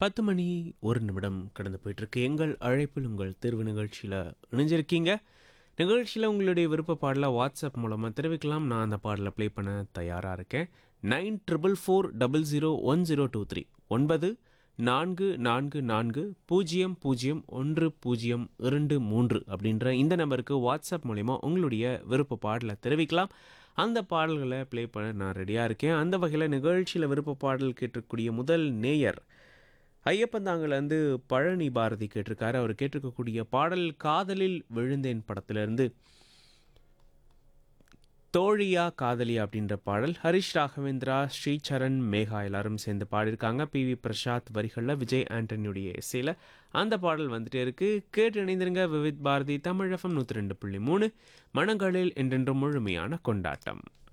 பத்து மணி ஒரு நிமிடம் கடந்து போயிட்டுருக்கு எங்கள் அழைப்பில் உங்கள் தேர்வு நிகழ்ச்சியில் இணைஞ்சிருக்கீங்க நிகழ்ச்சியில் உங்களுடைய விருப்ப பாடலை வாட்ஸ்அப் மூலமாக தெரிவிக்கலாம் நான் அந்த பாடலை ப்ளே பண்ண தயாராக இருக்கேன் nine triple four double zero one zero two three ஒன்பது நான்கு நான்கு நான்கு பூஜ்ஜியம் பூஜ்ஜியம் ஒன்று பூஜ்ஜியம் இரண்டு மூன்று அப்படின்ற இந்த நம்பருக்கு வாட்ஸ்அப் மூலிமா உங்களுடைய விருப்ப பாடலை தெரிவிக்கலாம் அந்த பாடல்களை ப்ளே பண்ண நான் ரெடியாக இருக்கேன் அந்த வகையில் நிகழ்ச்சியில் விருப்ப பாடல் கேட்டிருக்கக்கூடிய முதல் நேயர் ஐயப்பந்தாங்கலேருந்து பழனி பாரதி கேட்டிருக்காரு அவர் கேட்டிருக்கக்கூடிய பாடல் காதலில் விழுந்தேன் படத்திலிருந்து தோழியா காதலி அப்படின்ற பாடல் ஹரிஷ் ராகவேந்திரா ஸ்ரீசரண் மேகா எல்லாரும் சேர்ந்து பாடியிருக்காங்க பி வி பிரசாத் வரிகளில் விஜய் ஆண்டனியுடைய இசையில் அந்த பாடல் வந்துட்டே இருக்கு கேட்டு இணைந்திருங்க விவித் பாரதி தமிழகம் நூற்றி ரெண்டு புள்ளி மூணு மனங்களில் என்றென்றும் முழுமையான கொண்டாட்டம்